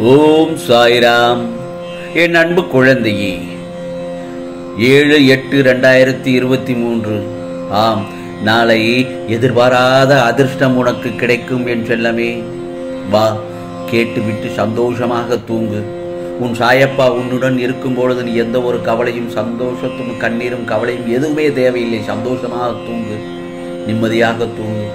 ஓம் சாய்ராம் என் அன்பு குழந்தையே ஏழு எட்டு ரெண்டாயிரத்தி இருபத்தி மூன்று ஆம் நாளை எதிர்பாராத அதிர்ஷ்டம் உனக்கு கிடைக்கும் என் செல்லமே வா கேட்டுவிட்டு சந்தோஷமாக தூங்கு உன் சாயப்பா உன்னுடன் இருக்கும் பொழுது நீ எந்த ஒரு கவலையும் சந்தோஷத்தும் கண்ணீரும் கவலையும் எதுவுமே தேவையில்லை சந்தோஷமாக தூங்கு நிம்மதியாக தூங்கு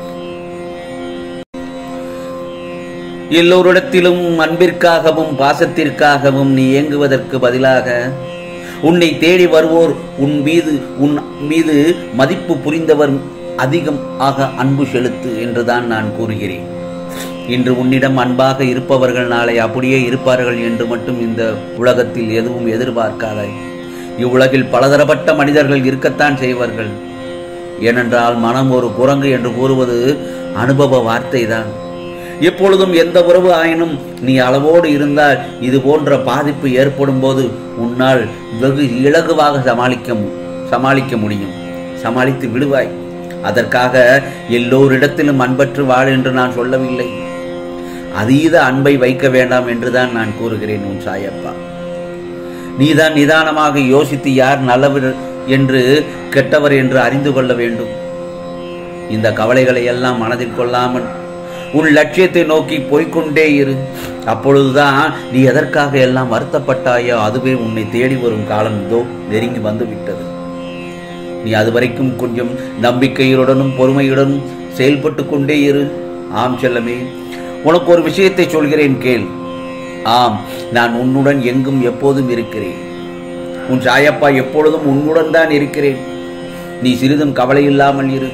எல்லோரிடத்திலும் அன்பிற்காகவும் பாசத்திற்காகவும் நீ இயங்குவதற்கு பதிலாக உன்னை தேடி வருவோர் உன் மீது உன் மீது மதிப்பு புரிந்தவர் அதிகம் ஆக அன்பு செலுத்து என்றுதான் நான் கூறுகிறேன் இன்று உன்னிடம் அன்பாக இருப்பவர்கள் நாளை அப்படியே இருப்பார்கள் என்று மட்டும் இந்த உலகத்தில் எதுவும் எதிர்பார்க்காதாய் இவ்வுலகில் பலதரப்பட்ட மனிதர்கள் இருக்கத்தான் செய்வார்கள் ஏனென்றால் மனம் ஒரு குரங்கு என்று கூறுவது அனுபவ வார்த்தைதான் எப்பொழுதும் எந்த உறவு ஆயினும் நீ அளவோடு இருந்தால் இது போன்ற பாதிப்பு ஏற்படும் போது உன்னால் வெகு இலகுவாக சமாளிக்க மு- சமாளிக்க முடியும் சமாளித்து விடுவாய் அதற்காக எல்லோரிடத்திலும் அன்பற்று வாழ் என்று நான் சொல்லவில்லை அதீத அன்பை வைக்க வேண்டாம் என்றுதான் நான் கூறுகிறேன் உன் சாயப்பா நீதான் நிதானமாக யோசித்து யார் நல்லவர் என்று கெட்டவர் என்று அறிந்து கொள்ள வேண்டும் இந்த கவலைகளை எல்லாம் மனதில் கொள்ளாமல் உன் லட்சியத்தை நோக்கி போய்க்கொண்டே இரு அப்பொழுதுதான் நீ எதற்காக எல்லாம் வருத்தப்பட்டாயோ அதுவே உன்னை தேடி வரும் காலம் இதோ நெருங்கி வந்து விட்டது நீ அதுவரைக்கும் கொஞ்சம் நம்பிக்கையுடனும் பொறுமையுடனும் செயல்பட்டு கொண்டே இரு ஆம் செல்லமே உனக்கு ஒரு விஷயத்தை சொல்கிறேன் கேள் ஆம் நான் உன்னுடன் எங்கும் எப்போதும் இருக்கிறேன் உன் சாயப்பா எப்பொழுதும் உன்னுடன் தான் இருக்கிறேன் நீ சிறிதும் கவலை இல்லாமல் இரு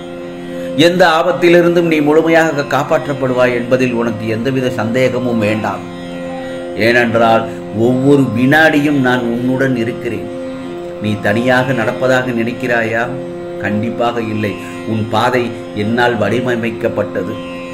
எந்த ஆபத்திலிருந்தும் நீ முழுமையாக காப்பாற்றப்படுவாய் என்பதில் உனக்கு எந்தவித சந்தேகமும் வேண்டாம் ஏனென்றால் ஒவ்வொரு வினாடியும் நான் உன்னுடன் இருக்கிறேன் நீ தனியாக நடப்பதாக நினைக்கிறாயா கண்டிப்பாக இல்லை உன் பாதை என்னால் வடிவமைக்கப்பட்டது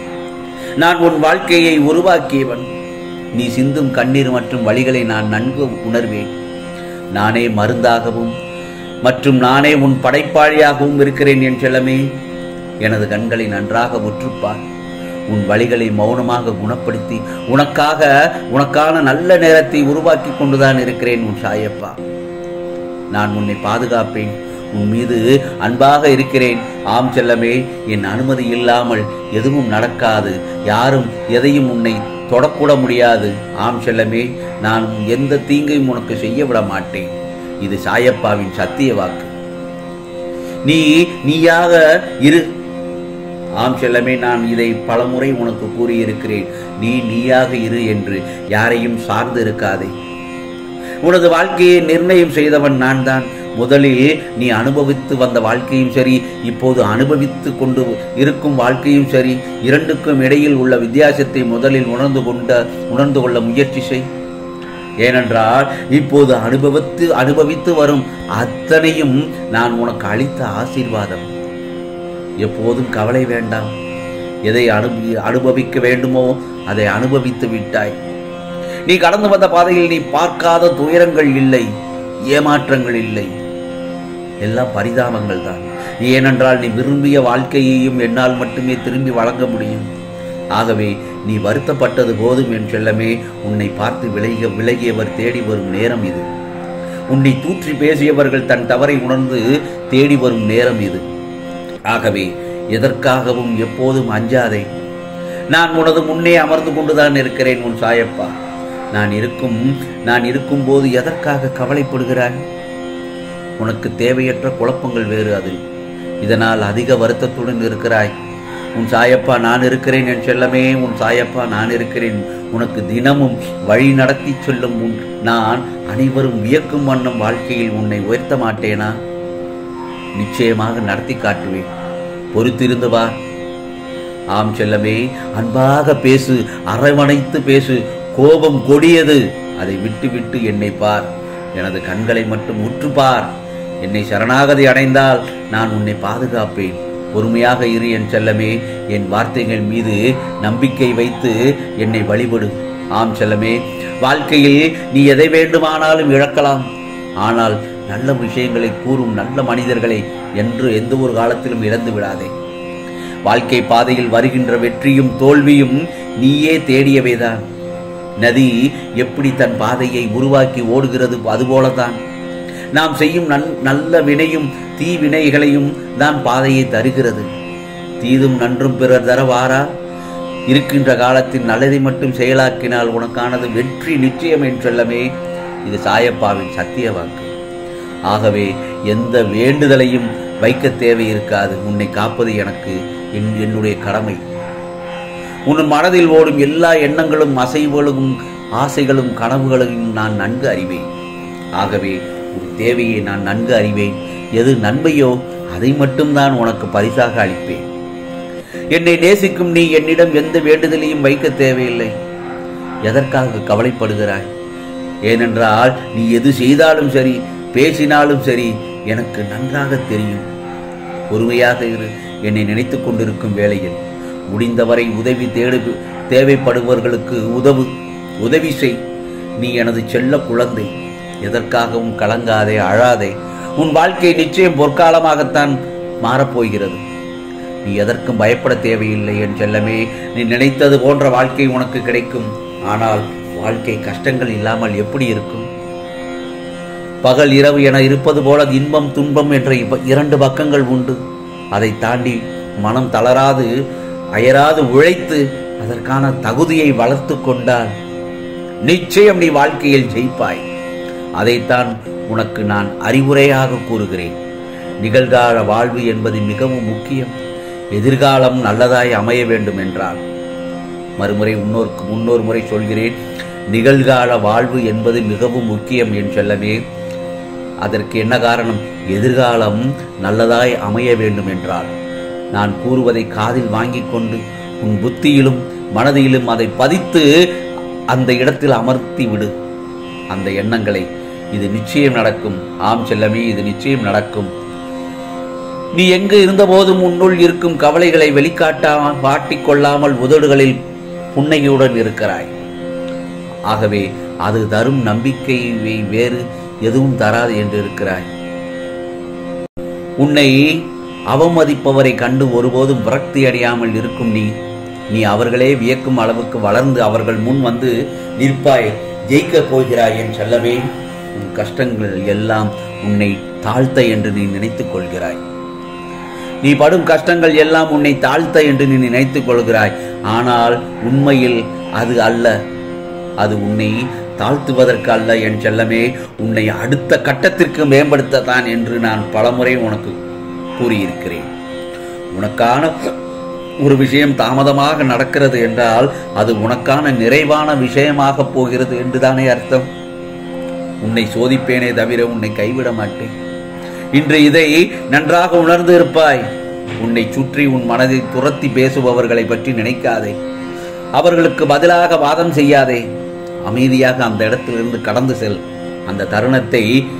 நான் உன் வாழ்க்கையை உருவாக்கியவன் நீ சிந்தும் கண்ணீர் மற்றும் வழிகளை நான் நன்கு உணர்வேன் நானே மருந்தாகவும் மற்றும் நானே உன் படைப்பாளியாகவும் இருக்கிறேன் என் செல்லமே எனது கண்களை நன்றாக உற்றுப்பார் உன் வழிகளை மௌனமாக குணப்படுத்தி உனக்காக உனக்கான நல்ல நேரத்தை உருவாக்கி கொண்டுதான் இருக்கிறேன் உன் சாயப்பா நான் உன்னை பாதுகாப்பேன் உன் மீது அன்பாக இருக்கிறேன் ஆம் செல்லமே என் அனுமதி இல்லாமல் எதுவும் நடக்காது யாரும் எதையும் உன்னை தொடக்கூட முடியாது ஆம் செல்லமே நான் எந்த தீங்கையும் உனக்கு செய்ய விட மாட்டேன் இது சாயப்பாவின் சத்திய வாக்கு நீ நீயாக இரு ஆம் செல்லமே நான் இதை பலமுறை உனக்கு கூறியிருக்கிறேன் நீ நீயாக இரு என்று யாரையும் சார்ந்து இருக்காதே உனது வாழ்க்கையை நிர்ணயம் செய்தவன் நான் தான் முதலில் நீ அனுபவித்து வந்த வாழ்க்கையும் சரி இப்போது அனுபவித்து கொண்டு இருக்கும் வாழ்க்கையும் சரி இரண்டுக்கும் இடையில் உள்ள வித்தியாசத்தை முதலில் உணர்ந்து கொண்ட உணர்ந்து கொள்ள முயற்சி செய் ஏனென்றால் இப்போது அனுபவித்து அனுபவித்து வரும் அத்தனையும் நான் உனக்கு அளித்த ஆசீர்வாதம் எப்போதும் கவலை வேண்டாம் எதை அனுபவி அனுபவிக்க வேண்டுமோ அதை அனுபவித்து விட்டாய் நீ கடந்து வந்த பாதையில் நீ பார்க்காத துயரங்கள் இல்லை ஏமாற்றங்கள் இல்லை எல்லாம் பரிதாபங்கள் தான் ஏனென்றால் நீ விரும்பிய வாழ்க்கையையும் என்னால் மட்டுமே திரும்பி வழங்க முடியும் ஆகவே நீ வருத்தப்பட்டது போதும் என் செல்லமே உன்னை பார்த்து விலகிய விலகியவர் தேடி வரும் நேரம் இது உன்னை தூற்றி பேசியவர்கள் தன் தவறை உணர்ந்து தேடி வரும் நேரம் இது ஆகவே எதற்காகவும் எப்போதும் அஞ்சாதே நான் உனது முன்னே அமர்ந்து கொண்டுதான் இருக்கிறேன் உன் சாயப்பா நான் இருக்கும் நான் இருக்கும்போது எதற்காக கவலைப்படுகிறாய் உனக்கு தேவையற்ற குழப்பங்கள் வேறு அதில் இதனால் அதிக வருத்தத்துடன் இருக்கிறாய் உன் சாயப்பா நான் இருக்கிறேன் என் செல்லமே உன் சாயப்பா நான் இருக்கிறேன் உனக்கு தினமும் வழி நடத்தி சொல்லும் உன் நான் அனைவரும் வியக்கும் வண்ணம் வாழ்க்கையில் உன்னை உயர்த்த மாட்டேனா நிச்சயமாக நடத்தி காட்டுவேன் பொறுத்திருந்து வா ஆம் செல்லமே அன்பாக பேசு அரவணைத்து பேசு கோபம் கொடியது அதை விட்டு விட்டு என்னை பார் எனது கண்களை மட்டும் உற்று பார் என்னை சரணாகதி அடைந்தால் நான் உன்னை பாதுகாப்பேன் பொறுமையாக இரு என் செல்லமே என் வார்த்தைகள் மீது நம்பிக்கை வைத்து என்னை வழிபடு ஆம் செல்லமே வாழ்க்கையில் நீ எதை வேண்டுமானாலும் இழக்கலாம் ஆனால் நல்ல விஷயங்களை கூறும் நல்ல மனிதர்களை என்று எந்த ஒரு காலத்திலும் இழந்து விடாதே வாழ்க்கை பாதையில் வருகின்ற வெற்றியும் தோல்வியும் நீயே தேடியவைதான் நதி எப்படி தன் பாதையை உருவாக்கி ஓடுகிறது அதுபோலதான் நாம் செய்யும் நன் நல்ல வினையும் தீ வினைகளையும் தான் பாதையை தருகிறது தீதும் நன்றும் பிறர் தர வாரா இருக்கின்ற காலத்தில் நல்லதை மட்டும் செயலாக்கினால் உனக்கானது வெற்றி நிச்சயம் என்றெல்லாமே இது சாயப்பாவின் சத்திய வாக்கு ஆகவே எந்த வேண்டுதலையும் வைக்க தேவை இருக்காது உன்னை காப்பது எனக்கு என் என்னுடைய கடமை உன் மனதில் ஓடும் எல்லா எண்ணங்களும் அசைவுகளும் ஆசைகளும் கனவுகளையும் நான் நன்கு அறிவேன் ஆகவே உன் தேவையை நான் நன்கு அறிவேன் எது நன்மையோ அதை மட்டும்தான் உனக்கு பரிசாக அளிப்பேன் என்னை நேசிக்கும் நீ என்னிடம் எந்த வேண்டுதலையும் வைக்க தேவையில்லை எதற்காக கவலைப்படுகிறாய் ஏனென்றால் நீ எது செய்தாலும் சரி பேசினாலும் சரி எனக்கு நன்றாக தெரியும் பொறுமையாக இரு என்னை நினைத்துக் கொண்டிருக்கும் வேளையில் முடிந்தவரை உதவி தேடு தேவைப்படுபவர்களுக்கு உதவு உதவி செய் நீ எனது செல்ல குழந்தை எதற்காகவும் கலங்காதே அழாதே உன் வாழ்க்கை நிச்சயம் பொற்காலமாகத்தான் மாறப்போகிறது நீ எதற்கும் பயப்பட தேவையில்லை என் செல்லமே நீ நினைத்தது போன்ற வாழ்க்கை உனக்கு கிடைக்கும் ஆனால் வாழ்க்கை கஷ்டங்கள் இல்லாமல் எப்படி இருக்கும் பகல் இரவு என இருப்பது போல இன்பம் துன்பம் என்ற இப்ப- இரண்டு பக்கங்கள் உண்டு அதை தாண்டி மனம் தளராது அயராது உழைத்து அதற்கான தகுதியை வளர்த்து கொண்டால் நிச்சயம் நீ வாழ்க்கையில் ஜெயிப்பாய் அதைத்தான் உனக்கு நான் அறிவுரையாக கூறுகிறேன் நிகழ்கால வாழ்வு என்பது மிகவும் முக்கியம் எதிர்காலம் நல்லதாய் அமைய வேண்டும் என்றால் மறுமுறை முன்னோருக்கு முன்னொரு முறை சொல்கிறேன் நிகழ்கால வாழ்வு என்பது மிகவும் முக்கியம் என் செல்லமே அதற்கு என்ன காரணம் எதிர்காலம் நல்லதாய் அமைய வேண்டும் என்றால் நான் கூறுவதை காதில் வாங்கிக் கொண்டு உன் புத்தியிலும் மனதிலும் அதை பதித்து அந்த இடத்தில் அமர்த்தி விடு அந்த எண்ணங்களை இது நிச்சயம் நடக்கும் ஆம் செல்லமே இது நிச்சயம் நடக்கும் நீ எங்கு இருந்தபோதும் உன்னுள் இருக்கும் கவலைகளை வெளிக்காட்டாமல் வாட்டிக் கொள்ளாமல் உதடுகளில் புன்னகையுடன் இருக்கிறாய் ஆகவே அது தரும் நம்பிக்கையை வேறு எதுவும் தராது என்று இருக்கிறாய் உன்னை அவமதிப்பவரை கண்டு ஒருபோதும் விரக்தி அடையாமல் இருக்கும் நீ நீ அவர்களே வியக்கும் அளவுக்கு வளர்ந்து அவர்கள் முன் வந்து நிற்பாய் ஜெயிக்கப் போகிறாய் என் செல்லவே உன் கஷ்டங்கள் எல்லாம் உன்னை தாழ்த்த என்று நீ நினைத்துக் கொள்கிறாய் நீ படும் கஷ்டங்கள் எல்லாம் உன்னை தாழ்த்த என்று நீ நினைத்துக் கொள்கிறாய் ஆனால் உண்மையில் அது அல்ல அது உன்னை தாழ்த்துவதற்கு அல்ல என் செல்லமே உன்னை அடுத்த கட்டத்திற்கு மேம்படுத்தத்தான் என்று நான் பலமுறை உனக்கு கூறியிருக்கிறேன் உனக்கான ஒரு விஷயம் தாமதமாக நடக்கிறது என்றால் அது உனக்கான நிறைவான விஷயமாக போகிறது என்றுதானே அர்த்தம் உன்னை சோதிப்பேனே தவிர உன்னை கைவிட மாட்டேன் இன்று இதை நன்றாக உணர்ந்து இருப்பாய் உன்னை சுற்றி உன் மனதை துரத்தி பேசுபவர்களை பற்றி நினைக்காதே அவர்களுக்கு பதிலாக வாதம் செய்யாதே அமைதியாக அந்த இடத்திலிருந்து கடந்து செல் அந்த தருணத்தை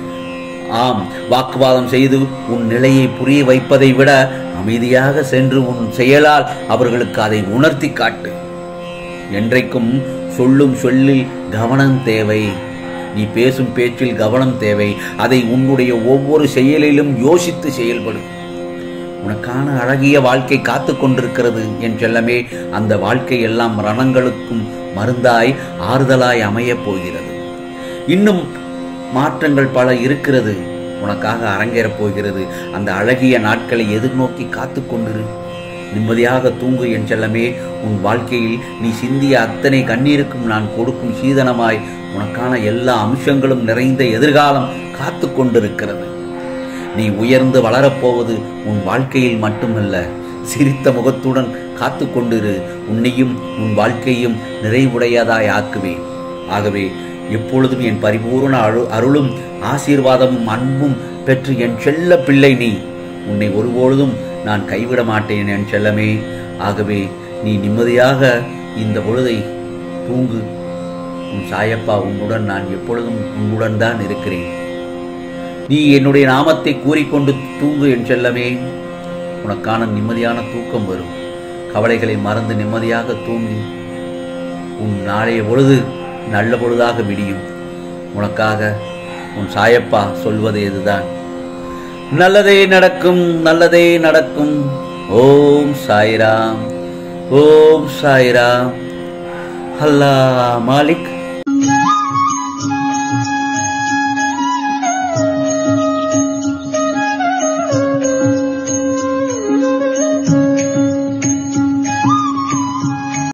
ஆம் வாக்குவாதம் செய்து உன் நிலையை புரிய வைப்பதை விட அமைதியாக சென்று உன் செயலால் அவர்களுக்கு அதை உணர்த்தி காட்டு என்றைக்கும் சொல்லும் சொல்லில் கவனம் தேவை நீ பேசும் பேச்சில் கவனம் தேவை அதை உன்னுடைய ஒவ்வொரு செயலிலும் யோசித்து செயல்படும் உனக்கான அழகிய வாழ்க்கை காத்து கொண்டிருக்கிறது என் செல்லமே அந்த வாழ்க்கை எல்லாம் ரணங்களுக்கும் மருந்தாய் ஆறுதலாய் அமையப் போகிறது இன்னும் மாற்றங்கள் பல இருக்கிறது உனக்காக அரங்கேறப் போகிறது அந்த அழகிய நாட்களை எதிர்நோக்கி காத்து கொண்டிரு நிம்மதியாக தூங்கு என் செல்லமே உன் வாழ்க்கையில் நீ சிந்திய அத்தனை கண்ணீருக்கும் நான் கொடுக்கும் சீதனமாய் உனக்கான எல்லா அம்சங்களும் நிறைந்த எதிர்காலம் காத்து கொண்டிருக்கிறது நீ உயர்ந்து வளரப்போவது உன் வாழ்க்கையில் மட்டுமல்ல சிரித்த முகத்துடன் காத்து கொண்டிரு உன்னையும் உன் வாழ்க்கையும் நிறைவுடையதாய் ஆக்குவேன் ஆகவே எப்பொழுதும் என் பரிபூர்ண அரு அருளும் ஆசீர்வாதமும் அன்பும் பெற்று என் செல்ல பிள்ளை நீ உன்னை ஒருபொழுதும் நான் கைவிட மாட்டேன் என் செல்லமே ஆகவே நீ நிம்மதியாக இந்த பொழுதை தூங்கு உன் சாயப்பா உன்னுடன் நான் எப்பொழுதும் உன்னுடன் தான் இருக்கிறேன் நீ என்னுடைய நாமத்தை கூறிக்கொண்டு தூங்கு என் செல்லமே உனக்கான நிம்மதியான தூக்கம் வரும் கவலைகளை மறந்து நிம்மதியாக தூங்கி உன் நாளைய பொழுது நல்ல பொழுதாக விடியும் உனக்காக உன் சாயப்பா சொல்வது இதுதான் நல்லதே நடக்கும் நல்லதே நடக்கும் ஓம் சாய்ராம் ஓம் சாய்ராம் அல்லா மாலிக் Thank you.